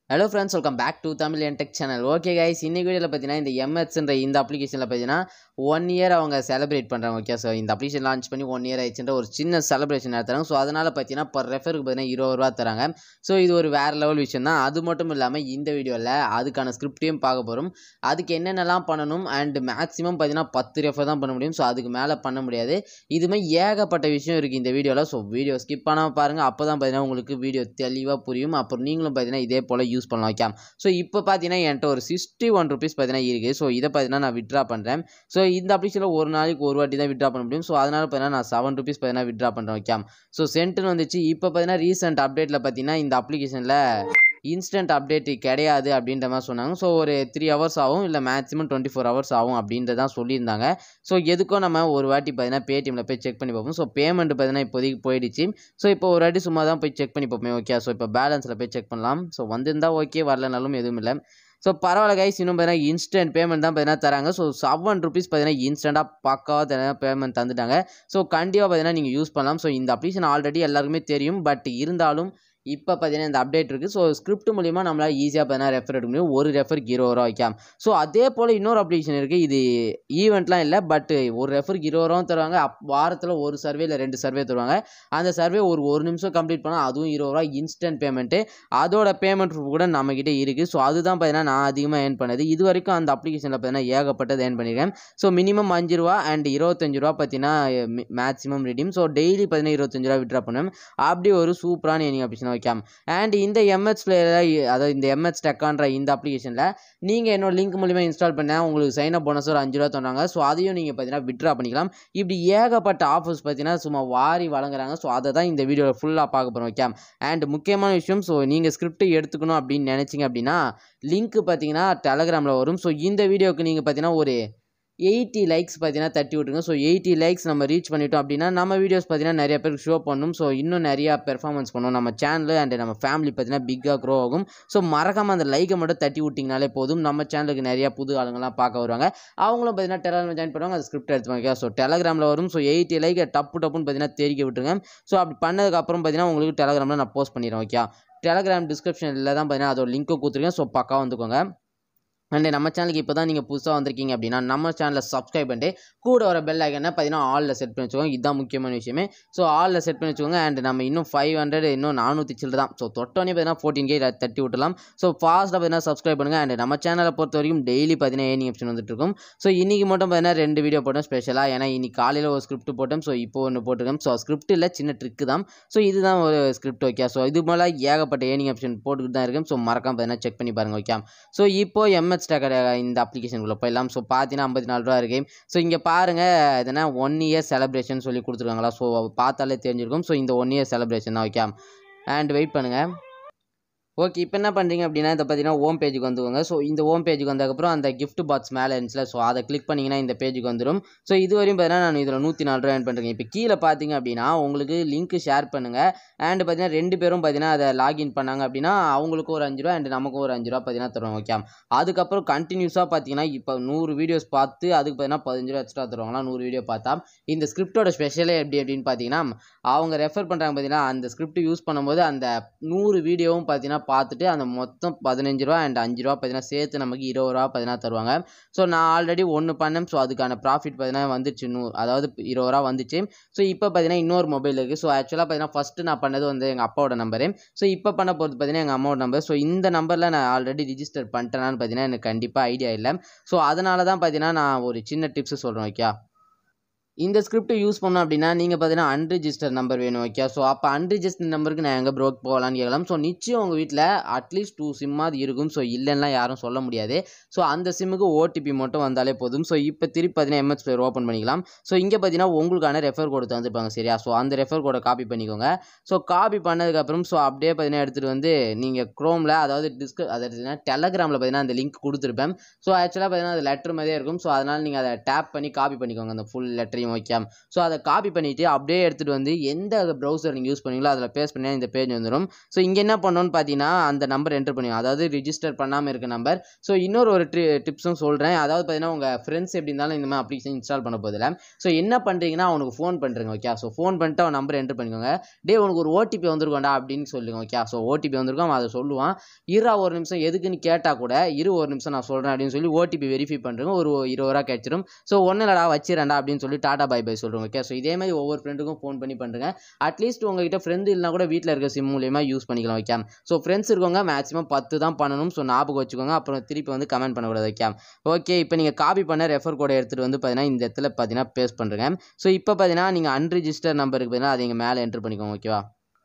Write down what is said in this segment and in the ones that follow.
hello friends welcome back to Tamil tech channel okay guys இன்னைக்கு வீடியோவில் பார்த்தீங்கன்னா இந்த எம்எஸ்ன்ற இந்த அப்ளிகேஷனில் பார்த்தீங்கன்னா ஒன் இயர் அவங்க செலிப்ரேட் பண்ணுறாங்க ஓகே ஸோ இந்த அப்ளிகேஷன் லான்ச் பண்ணி ஒன் இயர் ஆயிடுச்சுன்ற ஒரு சின்ன செலிப்ரேஷன் நடத்துறாங்க ஸோ அதனால் பார்த்தீங்கன்னா பர் ரெஃபருக்கு பார்த்தீங்கன்னா இருபது ரூபா தராங்க ஸோ இது ஒரு வேறு லெவல் விஷயம் தான் அது மட்டும் இல்லாமல் இந்த வீடியோவில் அதுக்கான ஸ்கிரிப்டையும் பார்க்க போகிறோம் அதுக்கு என்னென்னலாம் பண்ணணும் அண்ட் மேக்ஸிமம் பார்த்தீங்கன்னா பத்து ரெஃபர் தான் பண்ண முடியும் ஸோ அதுக்கு மேலே பண்ண முடியாது இதுமாதிரி ஏகப்பட்ட விஷயம் இருக்குது இந்த வீடியோவில் ஸோ வீடியோ ஸ்கிப் பண்ணாமல் பாருங்கள் அப்போ தான் பார்த்தீங்கன்னா உங்களுக்கு வீடியோ தெளிவாக புரியும் அப்புறம் நீங்களும் பார்த்தீங்கன்னா இதே போல் யூஸ் பண்ணலாம் ஓகே ஸோ இப்போ பார்த்தீங்கன்னா என்கிட்ட ஒரு சிக்ஸ்டி ஒன் ருபீஸ் பார்த்தீங்கன்னா இருக்குது ஸோ இதை பார்த்தீங்கன்னா நான் விட்ரா பண்ணுறேன் ஸோ இந்த அப்ளிகேஷனில் ஒரு நாளைக்கு ஒரு வாட்டி தான் விட்ரா பண்ண முடியும் ஸோ அதனால் பார்த்தீங்கன்னா நான் செவன் ருபீஸ் பார்த்தீங்கன்னா விட்ரா பண்ணுறேன் ஓகே ஸோ சென்ட்டுன்னு வந்துச்சு இப்போ பார்த்தீங்கன்னா ரீசெண்ட் அப்டேட்டில் பார்த்தீங்கன்னா இந்த அப்ளிகேஷனில் இன்ஸ்டன்ட் அப்டேட் கிடையாது அப்படின்ற மாதிரி சொன்னாங்க ஸோ ஒரு த்ரீ ஹவர்ஸ் ஆகும் இல்லை மேக்ஸிமம் டுவெண்ட்டி ஃபோர் ஹவர்ஸ் ஆகும் அப்படின்றதான் சொல்லியிருந்தாங்க ஸோ எதுக்கும் நம்ம ஒரு வாட்டி பார்த்தீங்கன்னா பேடிஎம்மில் போய் செக் பண்ணி பார்ப்போம் ஸோ பேமெண்ட் பார்த்தீங்கன்னா இப்போதைக்கு போயிடுச்சு ஸோ இப்போ ஒரு வாட்டி சும்மா தான் போய் செக் பண்ணி பார்ப்போம் ஓகே ஸோ இப்போ பேலன்ஸில் போய் செக் பண்ணலாம் ஸோ வந்திருந்தால் ஓகே வரலனாலும் எதுவும் இல்லை ஸோ பரவாயில்ல கைஸ் இன்னும் பார்த்தீங்கன்னா இன்ஸ்டன்ட் பேமெண்ட் தான் பார்த்தீங்கன்னா தராங்க ஸோ செவன் ருபீஸ் பார்த்தீங்கன்னா இன்ஸ்டண்ட்டாக பக்காவாக தர பேமெண்ட் தந்துட்டாங்க ஸோ கண்டிப்பாக பார்த்தீங்கன்னா நீங்கள் யூஸ் பண்ணலாம் ஸோ இந்த அப்ளிகேஷன் ஆல்ரெடி எல்லாருக்குமே தெரியும் பட் இருந்தாலும் இப்போ பார்த்தீங்கன்னா இந்த அப்டேட் இருக்குது ஸோ ஸ்கிரிப்ட் மூலிமா நம்மளால் ஈஸியாக பார்த்தீங்கன்னா ரெஃபர் எடுக்க முடியும் ஒரு ரெஃபருக்கு இருபது ரூபா வைக்கலாம் ஸோ அதே போல் இன்னொரு அப்ளிகேஷன் இருக்குது இது ஈவெண்ட்லாம் இல்லை பட் ஒரு ரெஃபருக்கு இருபது ரூபா தருவாங்க அப் வாரத்தில் ஒரு சர்வே இல்லை ரெண்டு சர்வே தருவாங்க அந்த சர்வே ஒரு ஒரு நிமிஷம் கம்ப்ளீட் பண்ணால் அதுவும் இருபது ரூபா இன்ஸ்டன்ட் பேமெண்ட்டு அதோட பேமெண்ட் கூட நம்மக்கிட்ட இருக்குது ஸோ அதுதான் பார்த்தீங்கன்னா நான் அதிகமாக ஏர்ன் பண்ணது இது வரைக்கும் அந்த அப்ளிகேஷனில் பார்த்தீங்கன்னா ஏகப்பட்டது ஏர்ன் பண்ணியிருக்கேன் ஸோ மினிமம் அஞ்சு ரூபா அண்ட் இருபத்தஞ்சு ரூபா பார்த்தீங்கன்னா மேக்ஸிமம் ரெடீம் ஸோ டெய்லி பார்த்தீங்கன்னா இருபத்தஞ்சு ரூபா விட்ரா பண்ணுவேன் அப்படி ஒரு சூப்பரான ஏர்னிங் அப்ளிகேஷன் வைக்காம அண்ட் இந்த எம்எச் பிளேயரில் அதாவது இந்த எம்எச் டெக்கான்ற இந்த அப்ளிகேஷனில் நீங்கள் என்னோட லிங்க் மூலிமா இன்ஸ்டால் பண்ணால் உங்களுக்கு சைன் அப் போனஸ் ஒரு அஞ்சு ரூபா தந்தாங்க ஸோ அதையும் நீங்கள் பார்த்தீங்கன்னா விட்ரா பண்ணிக்கலாம் இப்படி ஏகப்பட்ட ஆஃபர்ஸ் பார்த்தீங்கன்னா சும்மா வாரி வழங்குறாங்க ஸோ அதை தான் இந்த வீடியோவில் ஃபுல்லாக பார்க்க போகிறோம் ஓகே அண்ட் முக்கியமான விஷயம் ஸோ நீங்கள் ஸ்கிரிப்ட் எடுத்துக்கணும் அப்படின்னு நினச்சிங்க அப்படின்னா லிங்க் பார்த்தீங்கன்னா டெலகிராமில் வரும் ஸோ இந்த வீடியோக்கு நீங்கள் பார்த்தீங்கன்னா ஒரு எயிட்டி லைக்ஸ் பார்த்தீங்கன்னா தட்டி விட்டுருங்க ஸோ எயிட்டி லைக்ஸ் நம்ம ரீச் பண்ணிட்டோம் அப்படின்னா நம்ம வீடியோஸ் பார்த்தீங்கன்னா நிறைய பேருக்கு ஷோ பண்ணணும் ஸோ இன்னும் நிறையா பெர்ஃபார்மன்ஸ் பண்ணணும் நம்ம சேனல் அண்ட் நம்ம ஃபேமிலி பார்த்தீங்கன்னா பிக்காக க்ரோ ஆகும் ஸோ மறக்காமல் அந்த லைக்கை மட்டும் தட்டி விட்டிங்கனாலே போதும் நம்ம சேனலுக்கு நிறையா புது ஆளுங்கள்லாம் பார்க்க வருவாங்க அவங்களும் பார்த்தீங்கன்னா டெலகிராம் ஜாயின் பண்ணுவாங்க அது ஸ்கிரிப்ட் எடுத்துவாங்க ஸோ டெலகிராமில் வரும் ஸோ எயிட்டி லைக் டப்பு டப்புன்னு பார்த்தீங்கன்னா தெரிக்க விட்டுருங்க ஸோ அப்படி பண்ணதுக்கப்புறம் பார்த்தீங்கன்னா உங்களுக்கு டெலகிராமில் நான் போஸ்ட் பண்ணிடுறேன் ஓகே டெலகிராம் டிஸ்கிரிப்ஷனில் தான் பார்த்தீங்கன்னா அதோட லிங்க்கை கொடுத்துருக்கேன் ஸோ பக்கா வந்துக்கோங்க அண்ட் நம்ம சேனலுக்கு இப்போ தான் நீங்கள் புதுசாக வந்திருக்கீங்க அப்படின்னா நம்ம சேனலை சப்ஸ்கிரைப் பண்ணிட்டு கூட வர பெல் ஐக்கனை பார்த்தீங்கன்னா ஆலில் செட் பண்ணி வச்சுக்கோங்க இதுதான் முக்கியமான விஷயமே ஸோ ஆலில் செட் பண்ணி வச்சுக்கோங்க அண்ட் நம்ம இன்னும் ஃபைவ் ஹண்ட்ரட் இன்னும் நானூற்றி சில்லு தான் ஸோ தொட்டோன்னே பார்த்தீங்கன்னா ஃபோர்டீன் கே தட்டி விட்டலாம் ஸோ ஃபாஸ்ட்டாக பார்த்தீங்கன்னா சப்ஸ்கிரைப் பண்ணுங்கள் அண்ட் நம்ம சேனலை பொறுத்த வரைக்கும் டெய்லி பார்த்தீங்கன்னா ஏர்னிங் ஆப்ஷன் வந்துட்டு இருக்கும் ஸோ இன்றைக்கி மட்டும் பார்த்தீங்கன்னா ரெண்டு வீடியோ போட்டோம் ஸ்பெஷலாக ஏன்னா இன்னைக்கு காலையில் ஒரு ஸ்கிரிப்ட் போட்டோம் ஸோ இப்போ ஒன்று போட்டிருக்கோம் ஸோ ஸ்கிரிப்ட் இல்லை சின்ன ட்ரிக்கு தான் ஸோ இதுதான் ஒரு ஸ்கிரிப்ட் ஓகே ஸோ இது போல் ஏகப்பட்ட ஏர்னிங் ஆப்ஷன் போட்டுக்கிட்டு தான் இருக்கும் ஸோ மறக்காம பார்த்தீங்கன்னா செக் பண்ணி பாருங்கள் ஓகே ஸோ இப்போ எம்எச் டேக்கர் இந்த அப்ளிகேஷனுக்குள்ளே போயிடலாம் ஸோ பார்த்தீங்கன்னா ஐம்பத்தி நாலு ரூபா இருக்கு ஸோ இங்கே பாருங்கள் எதனா ஒன் இயர் செலிப்ரேஷன் சொல்லி கொடுத்துருக்காங்களா ஸோ பார்த்தாலே தெரிஞ்சிருக்கும் ஸோ இந்த ஒன் இயர் செலிப்ரேஷன் தான் ஓகே அண்ட் வெயிட் பண்ணுங்கள் ஓகே இப்போ என்ன பண்ணுறீங்க அப்படின்னா இதை பார்த்தீங்கன்னா ஹோம் பேஜுக்கு வந்துக்கோங்க ஸோ இந்த ஹோம் பேஜுக்கு வந்ததுக்கப்புறம் அந்த கிஃப்ட் பாக்ஸ் மேலே இருந்துச்சுல ஸோ அதை கிளிக் பண்ணிங்கன்னா இந்த பேஜுக்கு வந்துடும் ஸோ இது வரையும் பார்த்தீங்கன்னா நான் இதில் நூற்றி நாலு ரூபா ஏர்ன் பண்ணுறேன் இப்போ கீழே பார்த்தீங்க அப்படின்னா உங்களுக்கு லிங்க் ஷேர் பண்ணுங்கள் அண்ட் பார்த்தீங்கன்னா ரெண்டு பேரும் பார்த்தீங்கன்னா அதை லாகின் பண்ணாங்க அப்படின்னா அவங்களுக்கும் ஒரு அஞ்சு ரூபா அண்ட் நமக்கும் ஒரு அஞ்சு ரூபா பார்த்தீங்கன்னா தருவாங்க ஓகே அதுக்கப்புறம் கண்டினியூஸாக பார்த்தீங்கன்னா இப்போ நூறு வீடியோஸ் பார்த்து அதுக்கு பார்த்தீங்கன்னா பதினஞ்சு ரூபா எக்ஸ்ட்ரா தருவாங்களா நூறு வீடியோ பார்த்தா இந்த ஸ்கிரிப்டோட ஸ்பெஷலே எப்படி அப்படின்னு பார்த்தீங்கன்னா அவங்க ரெஃபர் பண்ணுறாங்க பார்த்தீங்கன்னா அந்த ஸ்கிரிப்ட் யூஸ் பண்ணும்போது அந்த நூறு வீடியோவும் பார்த்தீங்கன்னா பார்த்துட்டு அந்த மொத்தம் பதினஞ்சு ரூபா அண்ட் அஞ்சு ரூபா பார்த்தீங்கன்னா சேர்த்து நமக்கு இருபது ரூபா பார்த்தீங்கன்னா தருவாங்க ஸோ நான் ஆல்ரெடி ஒன்று பண்ணேன் ஸோ அதுக்கான ப்ராஃபிட் பார்த்தீங்கன்னா வந்துச்சு நூ அதாவது இருபது ரூபா வந்துச்சு ஸோ இப்போ பார்த்தீங்கன்னா இன்னொரு மொபைல் இருக்குது ஸோ ஆக்சுவலாக பார்த்தீங்கன்னா ஃபஸ்ட்டு நான் பண்ணது வந்து எங்கள் அப்பாவோட நம்பரு ஸோ இப்போ பண்ண போகிறது பார்த்தீங்கன்னா எங்கள் அம்மாவோட நம்பர் ஸோ இந்த நம்பரில் நான் ஆல்ரெடி ரிஜிஸ்டர் பண்ணிட்டேனான்னு பார்த்தீங்கன்னா எனக்கு கண்டிப்பாக ஐடியா இல்லை ஸோ அதனால தான் பார்த்தீங்கன்னா நான் ஒரு சின்ன டிப்ஸ் சொல்கிறேன் ஓகே இந்த ஸ்கிரிப்ட் யூஸ் பண்ணோம் அப்படின்னா நீங்கள் பார்த்தீங்கன்னா அன்ரிஜிஸ்டர் நம்பர் வேணும் ஓகே ஸோ அப்போ அன்ரிஜிஸ்டர் நம்பருக்கு நான் எங்கே ப்ரோக் போகலான்னு கேட்கலாம் ஸோ நிச்சயம் உங்கள் வீட்டில் அட்லீஸ்ட் டூ சிம்மாவது இருக்கும் ஸோ இல்லைன்னா யாரும் சொல்ல முடியாது ஸோ அந்த சிம்முக்கு ஓடிபி மட்டும் வந்தாலே போதும் ஸோ இப்போ திருப்பி பார்த்தீங்கன்னா எம்எஸ் பிளேயர் ஓப்பன் பண்ணிக்கலாம் ஸோ இங்கே பார்த்தீங்கன்னா உங்களுக்கான ரெஃபர் கோடு தந்துருப்பாங்க சரியா ஸோ அந்த ரெஃபர் கோடை காப்பி பண்ணிக்கோங்க ஸோ காப்பி பண்ணதுக்கப்புறம் ஸோ அப்படியே பார்த்தீங்கன்னா எடுத்துகிட்டு வந்து நீங்கள் க்ரோமில் அதாவது டிஸ்க அதாவது டெலகிராமில் பார்த்தீங்கன்னா அந்த லிங்க் கொடுத்துருப்பேன் ஸோ ஆக்சுவலாக பார்த்தீங்கன்னா அது லெட்டர் மாதிரியே இருக்கும் ஸோ அதனால் நீங்கள் அதை டேப் பண்ணி காப்பி பண்ணிக்கோங்க அந்த ஃபுல் லெட்டரையும் தெரியும் ஓகே ஸோ அதை காப்பி பண்ணிவிட்டு அப்படியே எடுத்துகிட்டு வந்து எந்த ப்ரௌசர் நீங்கள் யூஸ் பண்ணீங்களோ அதில் பேஸ்ட் பண்ணி இந்த பேஜ் வந்துடும் ஸோ இங்கே என்ன பண்ணணும்னு பார்த்தீங்கன்னா அந்த நம்பர் என்டர் பண்ணுவோம் அதாவது ரிஜிஸ்டர் பண்ணாமல் இருக்க நம்பர் ஸோ இன்னொரு ஒரு ட்ரி டிப்ஸும் சொல்கிறேன் அதாவது பார்த்தீங்கன்னா உங்கள் ஃப்ரெண்ட்ஸ் எப்படி இருந்தாலும் இந்த மாதிரி அப்ளிகேஷன் இன்ஸ்டால் பண்ண போதில்ல ஸோ என்ன பண்ணுறீங்கன்னா அவனுக்கு ஃபோன் பண்ணுறேங்க ஓகே ஸோ ஃபோன் பண்ணிட்டு அவன் நம்பர் என்டர் பண்ணிக்கோங்க டே உனக்கு ஒரு ஓடிபி வந்திருக்கோண்டா அப்படின்னு சொல்லுங்க ஓகே ஸோ ஓடிபி வந்திருக்கும் அவன் அதை சொல்லுவான் இருா ஒரு நிமிஷம் எதுக்குன்னு கேட்டால் கூட இரு ஒரு நிமிஷம் நான் சொல்கிறேன் அப்படின்னு சொல்லி ஓடிபி வெரிஃபை பண்ணுறோம் ஒரு இருபது ரூபா கிடைச்சிரும் ஸோ ஒன்றும் இல்லடா வச்சிரேன்டா அப்படின்னு சொல்லி டாடா பை பை சொல்கிறோம் ஓகே ஸோ இதே மாதிரி ஒவ்வொரு ஃப்ரெண்டுக்கும் ஃபோன் பண்ணி பண்ணுறேங்க அட்லீஸ்ட் உங்ககிட்ட ஃப்ரெண்டு இல்லைனா கூட வீட்டில் இருக்க சிம் மூலியமாக யூஸ் பண்ணிக்கலாம் ஓகே ஸோ ஃப்ரெண்ட்ஸ் இருக்கவங்க மேக்ஸிமம் பத்து தான் பண்ணணும் ஸோ ஞாபகம் வச்சுக்கோங்க அப்புறம் திருப்பி வந்து கமெண்ட் பண்ணக்கூடாது ஓகே ஓகே இப்போ நீங்கள் காப்பி பண்ண ரெஃபர் கோடை எடுத்துகிட்டு வந்து பார்த்தீங்கன்னா இந்த இடத்துல பார்த்தீங்கன்னா பேஸ்ட் பண்ணுறேங்க ஸோ இப்போ பார்த்தீங்கன்னா நீங்கள் அன்ரிஜிஸ்டர் நம்பருக்கு பார்த்தீங்கன்னா அதை இங்கே மேலே என்ட்ரு பண்ணிக்கோங்க ஓகேவா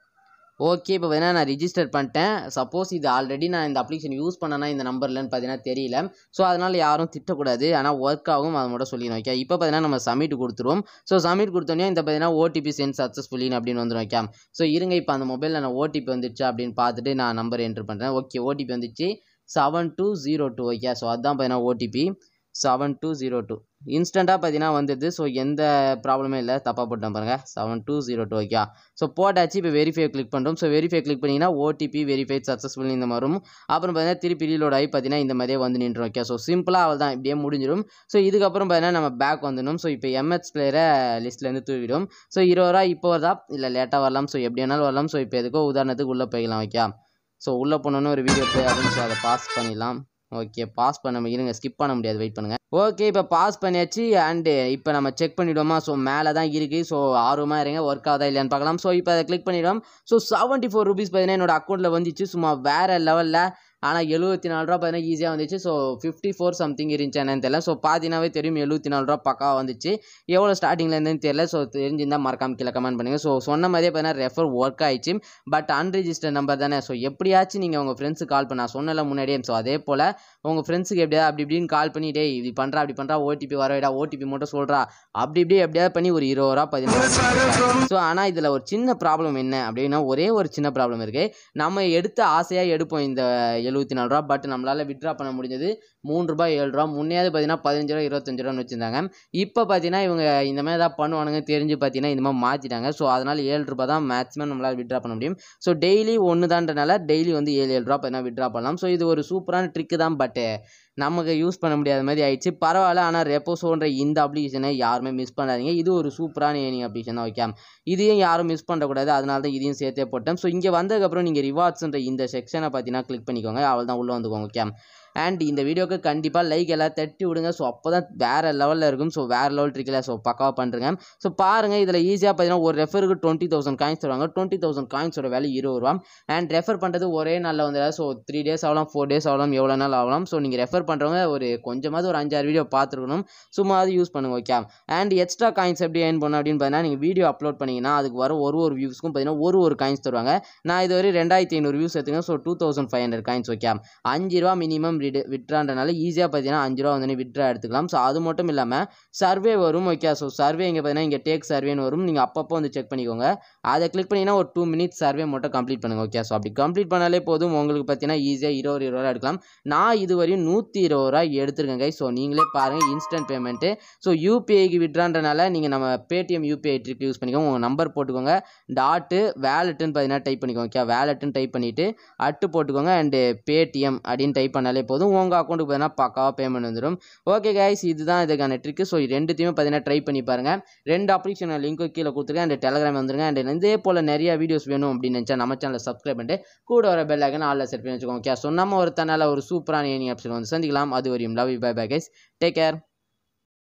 ஓகே இப்போ வேணா நான் ரிஜிஸ்டர் பண்ணிட்டேன் சப்போஸ் இது ஆல்ரெடி நான் இந்த அப்ளிகேஷன் யூஸ் பண்ணனா இந்த நம்பர்லன்னு பார்த்தீங்கன்னா தெரியல ஸோ அதனால் யாரும் திட்டக்கூடாது ஆனால் ஒர்க் ஆகும் அதை மட்டும் சொல்லிடணும் ஓகே இப்போ பார்த்தீங்கன்னா நம்ம சப்மிட் கொடுத்துருவோம் ஸோ சப்மிட் கொடுத்தோன்னே இந்த பார்த்தீங்கன்னா ஓடிபி சென்ட் சக்ஸஸ்ஃபுல்லின்னு அப்படின்னு வந்துடும் ஓகே ஸோ இருங்க இப்போ அந்த மொபைலில் நான் ஓடிபி வந்துடுச்சு அப்படின்னு பார்த்துட்டு நான் நம்பர் என்ட்ரு பண்ணுறேன் ஓகே ஓடிபி வந்துச்சு seven two zero two okay so அதுதான் பார்த்தீங்கன்னா OTP seven two zero two இன்ஸ்டண்ட்டாக பார்த்தீங்கன்னா வந்துடுது ஸோ எந்த ப்ராப்ளமே இல்லை தப்பாக போட்டேன் பாருங்கள் seven two zero two okay so போட்டாச்சு இப்போ வெரிஃபை கிளிக் பண்ணுறோம் ஸோ வெரிஃபை கிளிக் பண்ணிங்கன்னா ஓடிபி வெரிஃபைட் சக்ஸஸ்ஃபுல் இந்த மாதிரி வரும் அப்புறம் பார்த்தீங்கன்னா திருப்பி ரீலோட் ஆகி பார்த்தீங்கன்னா இந்த மாதிரியே வந்து நின்றுடும் ஓகே ஸோ சிம்பிளாக அவள் தான் இப்படியே முடிஞ்சிடும் ஸோ இதுக்கப்புறம் பார்த்தீங்கன்னா நம்ம பேக் வந்துடும் ஸோ இப்போ எம்எச் பிளேயரை லிஸ்ட்லேருந்து தூவிடும் ஸோ இருபது ரூபா இப்போ வருதா இல்லை லேட்டாக வரலாம் ஸோ எப்படி வேணாலும் வரலாம் ஸோ இப்போ எதுக்கோ உதாரணத்துக்கு உள்ளே போய்க்கலாம் ஓகே ஸோ உள்ளே போனோன்னு ஒரு வீடியோ ப்ளே ஆகும் ஸோ அதை பாஸ் பண்ணிடலாம் ஓகே பாஸ் பண்ண இருங்க ஸ்கிப் பண்ண முடியாது வெயிட் பண்ணுங்கள் ஓகே இப்போ பாஸ் பண்ணியாச்சு அண்டு இப்போ நம்ம செக் பண்ணிவிடுவோமா ஸோ மேலே தான் இருக்குது ஸோ ஆர்வமாக இருங்க ஒர்க் ஆகுதா இல்லையான்னு பார்க்கலாம் ஸோ இப்போ அதை கிளிக் பண்ணிவிடுவோம் ஸோ செவன்ட்டி ஃபோர் ருபீஸ் பார்த்தீங்கன்னா என்னோட அக்கௌண்ட்டில் வந்துச்சு சும்மா வேறு லெவலில் ஆனால் எழுபத்தி நாலு ரூபா பார்த்தீங்கன்னா ஈஸியாக வந்துச்சு ஸோ ஃபிஃப்டி ஃபோர் சம்திங் இருந்துச்சு என்னன்னு தெரியல ஸோ பார்த்தீங்கன்னாவே தெரியும் எழுபத்தி நாலு ரூபா பக்காவாக வந்துச்சு எவ்வளோ ஸ்டார்டிங்கில் இருந்துன்னு தெரியல ஸோ தெரிஞ்சிருந்தால் மறக்காம கீழே கமெண்ட் பண்ணுங்கள் ஸோ சொன்ன மாதிரியே பார்த்தீங்கன்னா ரெஃபர் ஒர்க் ஆயிடுச்சு பட் அன்ரிஜிஸ்டர் நம்பர் தானே ஸோ எப்படியாச்சும் நீங்கள் உங்கள் ஃப்ரெண்ட்ஸுக்கு கால் பண்ண நான் சொன்னல முன்னாடியே ஸோ அதே போல் உங்கள் ஃப்ரெண்ட்ஸுக்கு எப்படியா அப்படி இப்படின்னு கால் பண்ணி டேய் இப்படி பண்ணுறா அப்படி பண்ணுறா ஓடிபி வரவிடா ஓடிபி மட்டும் சொல்கிறா அப்படி இப்படி எப்படியாவது பண்ணி ஒரு இருபது ரூபா பதினோரு ஸோ ஆனால் இதில் ஒரு சின்ன ப்ராப்ளம் என்ன அப்படின்னா ஒரே ஒரு சின்ன ப்ராப்ளம் இருக்குது நம்ம எடுத்த ஆசையாக எடுப்போம் இந்த எழுபத்தி நாலு ரூபா பட் நம்மளால் விட்ரா பண்ண முடிஞ்சது மூணு ரூபாய் ஏழு ரூபா முன்னையாவது பார்த்தீங்கன்னா பதினஞ்சு ரூபா இருபத்தஞ்சு ரூபான்னு வச்சுருந்தாங்க இப்போ பார்த்தீங்கன்னா இவங்க இந்த மாதிரி தான் பண்ணுவானுங்க தெரிஞ்சு பார்த்தீங்கன்னா இந்த மாதிரி மாற்றிட்டாங்க ஸோ அதனால் ஏழு ரூபா தான் மேக்ஸிமம் நம்மளால் விட்ரா பண்ண முடியும் ஸோ டெய்லி ஒன்று தான்றனால டெய்லி வந்து ஏழு ஏழு ரூபா பார்த்தீங்கன்னா விட்ரா பண்ணலாம் ஸோ இது ஒரு சூப்பரான ட்ரிக்கு தான் பட்டு நமக்கு யூஸ் பண்ண முடியாத மாதிரி ஆயிடுச்சு பரவாயில்ல ஆனால் ரெப்போசோன்ற இந்த அப்ளிகேஷனை யாருமே மிஸ் பண்ணாதீங்க இது ஒரு சூப்பரான ஏனிங் அப்ளிகேஷன் தான் ஓகே இதையும் யாரும் மிஸ் பண்ணக்கூடாது அதனால தான் இதையும் சேர்த்தே போட்டேன் ஸோ இங்கே வந்ததுக்கப்புறம் நீங்கள் ரிவார்ட்ஸ்ன்ற இந்த செக்ஷனை பார்த்தீங்கன்னா கிளிக் பண்ணிக்கோங்க அவள் தான் உள்ளே வந்துக்கோங்க ஓகே அண்ட் இந்த வீடியோக்கு கண்டிப்பாக லைக் எல்லாம் தட்டி விடுங்க ஸோ அப்போ தான் வேறு லெவலில் இருக்கும் ஸோ வேறு லெவல் ட்ரிக்கில் ஸோ பக்காவாக பண்ணுறேங்க ஸோ பாருங்கள் இதில் ஈஸியாக பார்த்தீங்கன்னா ஒரு ரெஃபருக்கு டுவெண்ட்டி தௌசண்ட் காயின்ஸ் தருவாங்க டுவெண்ட்டி தௌசண்ட் காயின்ஸோட வேலை இருபது ரூபா அண்ட் ரெஃபர் பண்ணுறது ஒரே நாளில் வந்து ஸோ த்ரீ டேஸ் ஆகலாம் ஃபோர் டேஸ் ஆகலாம் எவ்வளோ நாள் ஆகலாம் ஸோ நீங்கள் ரெஃபர் பண்ணுறவங்க ஒரு கொஞ்சமாவது ஒரு அஞ்சாறு வீடியோ பார்த்துருக்கணும் சும்மா அது யூஸ் பண்ணுங்க ஓகே அண்ட் எக்ஸ்ட்ரா காயின்ஸ் எப்படி ஏர்ன் பண்ணணும் அப்படின்னு பார்த்தீங்கன்னா நீங்கள் வீடியோ அப்லோட் பண்ணிங்கன்னா அதுக்கு வர ஒரு ஒரு வியூஸ்க்கும் பார்த்தீங்கன்னா ஒரு ஒரு காயின்ஸ் தருவாங்க நான் இதுவரை ரெண்டாயிரத்தி ஐநூறு வியூஸ் எடுத்துக்கேன் so two thousand five hundred coins okay அஞ்சு ரூபா மினிமம் விடு விட்றான்றனால ஈஸியாக பார்த்தீங்கன்னா அஞ்சு ரூபா வந்து விட்ரா எடுத்துக்கலாம் ஸோ அது மட்டும் இல்லாமல் சர்வே வரும் ஓகே ஸோ சர்வே இங்கே பார்த்தீங்கன்னா இங்கே டேக் சர்வேன்னு வரும் நீங்கள் அப்பப்போ வந்து செக் பண்ணிக்கோங்க அதை கிளிக் பண்ணிங்கன்னா ஒரு டூ மினிட்ஸ் சர்வே மட்டும் கம்ப்ளீட் பண்ணுங்க ஓகே ஸோ அப்படி கம்ப்ளீட் பண்ணாலே போதும் உங்களுக்கு பார்த்தீங்கன்னா ஈஸியாக இருபது இருபது ரூபா எடுக்கலாம் நான் இதுவரையும் நூற்றி இருபது ரூபா எடுத்துருக்கேன் கை ஸோ நீங்களே பாருங்கள் இன்ஸ்டன்ட் பேமெண்ட்டு ஸோ யூபிஐக்கு விட்றான்றனால நீங்கள் நம்ம பேடிஎம் யூபிஐ ட்ரிக் யூஸ் பண்ணிக்கோங்க உங்கள் நம்பர் போட்டுக்கோங்க டாட்டு வேலெட்டுன்னு பார்த்தீங்கன்னா டைப் பண்ணிக்கோங்க ஓகே வேலெட்டுன்னு டைப் பண்ணிவிட்டு அட்டு போட்டுக்கோங்க அண்டு பேடிஎம் அப்படின்னு டைப் பண்ணாலே போதும் உங்கள் அக்கௌண்ட்டுக்கு பார்த்தீங்கன்னா பக்காவாக பேமெண்ட் வந்துடும் ஓகே கைஸ் இதுதான் இதுக்கான ட்ரிக்கு ஸோ ரெண்டுத்தையுமே பார்த்தீங்கன்னா ட்ரை பண்ணி பாருங்கள் ரெண்டு அப்ளிகேஷன் லிங்க்கு கீழே கொடுத்துருக்கேன் அண்ட் டெலகிராம் வந்துருங்க அண்ட் இதே போல் நிறைய வீடியோஸ் வேணும் அப்படின்னு நினச்சா நம்ம சேனலை சப்ஸ்கிரைப் பண்ணிட்டு கூட வர பெல் ஐக்கன் ஆளில் செட் பண்ணி வச்சுக்கோங்க ஓகே ஸோ நம்ம ஒரு தன்னால ஒரு சூப்பரான ஏனி ஆப்ஷன் வந்து சந்திக்கலாம் அது வரையும் love you bye bye guys take care